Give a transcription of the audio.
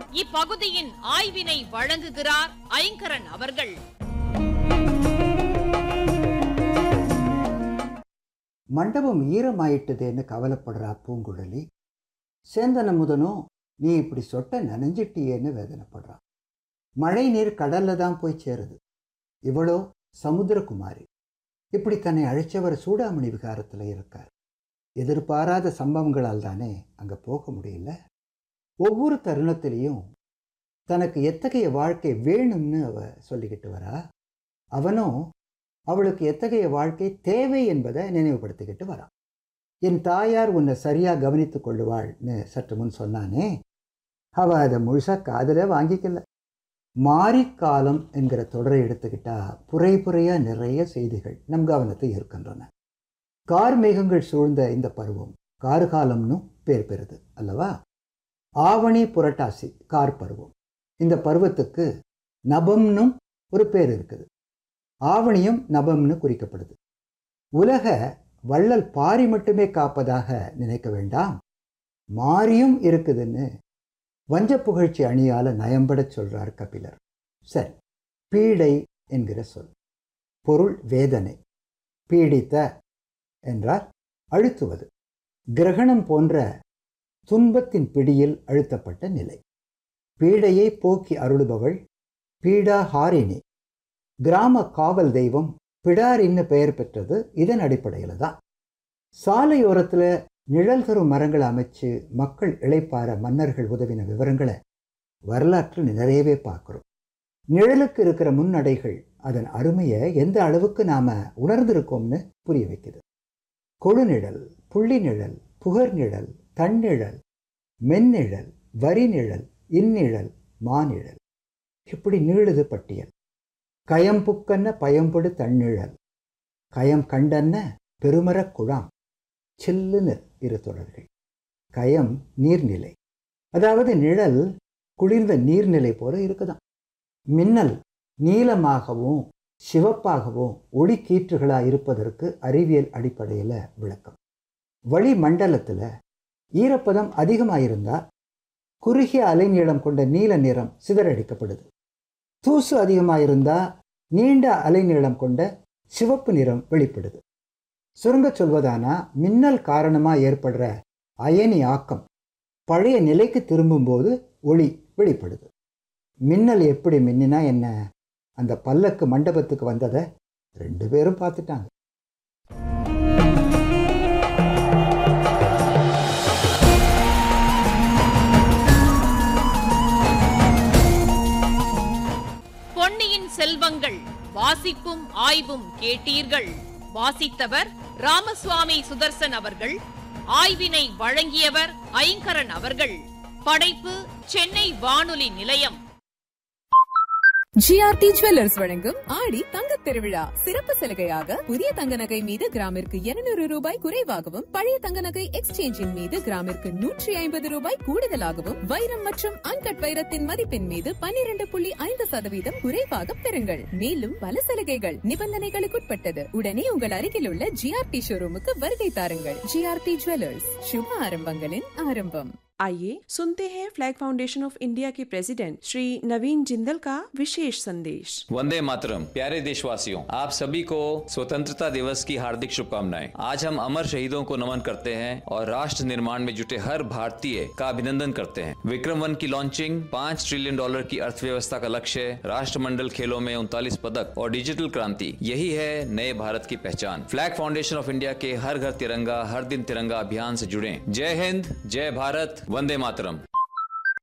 இப்பகுதியின் ஆய்வினை வழங்குகிறார் ஐங்கரன் அவர்கள் மண்டபம் ஈரமாயிட்டுதேன்னு கவலைப்படுறா பூங்குழலி சேந்தன முதனும் நீ இப்படி சொட்ட நனைஞ்சிட்டியேன்னு வேதனைப்படுறான் மழை நீர் கடல்ல தான் போய் சேருது இவளோ சமுத்திரகுமாரி இப்படி தன்னை அழைச்சவர் சூடாமணி விகாரத்தில் இருக்கார் எதிர்பாராத சம்பவங்களால் தானே அங்கே போக முடியல ஒவ்வொரு தருணத்திலையும் தனக்கு எத்தகைய வாழ்க்கை வேணும்னு அவ சொல்லிக்கிட்டு வரா அவனும் அவளுக்கு எத்தகைய வாழ்க்கை தேவை என்பதை நினைவுபடுத்திக்கிட்டு வரான் என் தாயார் உன்னை சரியா கவனித்துக் கொள்ளுவாள்னு சற்று முன் சொன்னானே அவ அதை முழுசா காதல வாங்கிக்கல மாரிக்காலம் என்கிற தொடரை எடுத்துக்கிட்டா புரை புரையா நிறைய செய்திகள் நம் கவனத்தை ஈர்க்கின்றன கார் மேகங்கள் சூழ்ந்த இந்த பருவம் கார்காலம்னு பேர் பெறுது அல்லவா ஆவணி புரட்டாசி கார் பருவம் இந்த பருவத்துக்கு நபம்னும் ஒரு பேர் இருக்குது ஆவணியும் நபம்னு குறிக்கப்படுது உலக வள்ளல் பாரி மட்டுமே காப்பதாக நினைக்க வேண்டாம் மாரியும் இருக்குதுன்னு வஞ்ச புகழ்ச்சி அணியால நயம்படச் சொல்றார் கபிலர் சரி பீடை என்கிற சொல் பொருள் வேதனை பீடித்த என்றால் அழுத்துவது கிரகணம் போன்ற துன்பத்தின் பிடியில் அழுத்தப்பட்ட நிலை பீடையை போக்கி அருளுபவள் பீடாஹாரிணி கிராம காவல் தெய்வம் பிடாரின்னு பெயர் பெற்றது இதன் அடிப்படையில் தான் சாலையோரத்தில் நிழல் தரும் மரங்களை அமைச்சு மக்கள் இளைப்பார மன்னர்கள் உதவின விவரங்களை வரலாற்றில் நிறையவே பார்க்குறோம் நிழலுக்கு இருக்கிற முன்னடைகள் அதன் அருமையை எந்த அளவுக்கு நாம் உணர்ந்திருக்கோம்னு புரிய வைக்குது கொழுநிழல் புள்ளி நிழல் புகர் நிழல் தன்னிழல் மென்னிழல் வரி நிழல் இந்நிழல் மாநிழல் இப்படி நீளுது பட்டியல் கயம்புக்கன்ன பயம்படு தன்னிழல் கயம் கண்டன்ன பெருமரக் குழாம் சில்லுன்னு இரு தொடர்கள் கயம் நீர்நிலை அதாவது நிழல் குளிர்ந்த நீர்நிலை போல இருக்குதாம் மின்னல் நீலமாகவும் சிவப்பாகவும் ஒளி கீற்றுகளாக இருப்பதற்கு அறிவியல் அடிப்படையில் விளக்கம் வளிமண்டலத்தில் ஈரப்பதம் அதிகமாக இருந்தால் குறுகிய அலைநீளம் கொண்ட நீல நிறம் சிதறடிக்கப்படுது தூசு அதிகமாக இருந்தால் நீண்ட அலைநீளம் கொண்ட சிவப்பு நிறம் வெளிப்படுது சுருங்க சொல்வதானா மின்னல் காரணமாக ஏற்படுற அயனி ஆக்கம் பழைய நிலைக்கு திரும்பும்போது ஒளி வெளிப்படுது மின்னல் எப்படி மின்னினா என்ன அந்த பல்லக்கு மண்டபத்துக்கு வந்ததை ரெண்டு பேரும் பார்த்துட்டாங்க பொன்னியின் செல்வங்கள் வாசிப்பும் ஆய்வும் கேட்டீர்கள் வாசித்தவர் ராமசுவாமி சுதர்சன் அவர்கள் ஆய்வினை வழங்கியவர் ஐங்கரன் அவர்கள் படைப்பு சென்னை வானொலி நிலையம் ஜிஆர்டி ஜுவல்லர்ஸ் வழங்கும் ஆடி தங்க திருவிழா சிறப்பு சலுகையாக புதிய தங்க நகை மீது கிராமிற்கு 200 ரூபாய் குறைவாகவும் பழைய தங்க நகை எக்ஸ்சேஞ்சின் மீது கிராமிற்கு நூற்றி ஐம்பது ரூபாய் கூடுதலாகவும் வைரம் மற்றும் அன்கட் வைரத்தின் மதிப்பின் மீது 12.5% புள்ளி ஐந்து சதவீதம் குறைவாக பெறுங்கள் மேலும் பல சலுகைகள் நிபந்தனைகளுக்குட்பட்டது உடனே உங்கள் அருகில் உள்ள ஜிஆர்டி ஷோரூமுக்கு வருகை தாருங்கள் ஜிஆர்டி ஜுவல்லர்ஸ் சுப ஆரம்பங்களின் ஆரம்பம் आइए सुनते हैं फ्लैग फाउंडेशन ऑफ इंडिया के प्रेसिडेंट श्री नवीन जिंदल का विशेष संदेश वंदे मातरम प्यारे देशवासियों आप सभी को स्वतंत्रता दिवस की हार्दिक शुभकामनाएं आज हम अमर शहीदों को नमन करते हैं और राष्ट्र निर्माण में जुटे हर भारतीय का अभिनंदन करते हैं विक्रम वन की लॉन्चिंग पाँच ट्रिलियन डॉलर की अर्थव्यवस्था का लक्ष्य राष्ट्रमंडल खेलों में उनतालीस पदक और डिजिटल क्रांति यही है नए भारत की पहचान फ्लैग फाउंडेशन ऑफ इंडिया के हर घर तिरंगा हर दिन तिरंगा अभियान से जुड़े जय हिंद जय भारत वंदे मातरम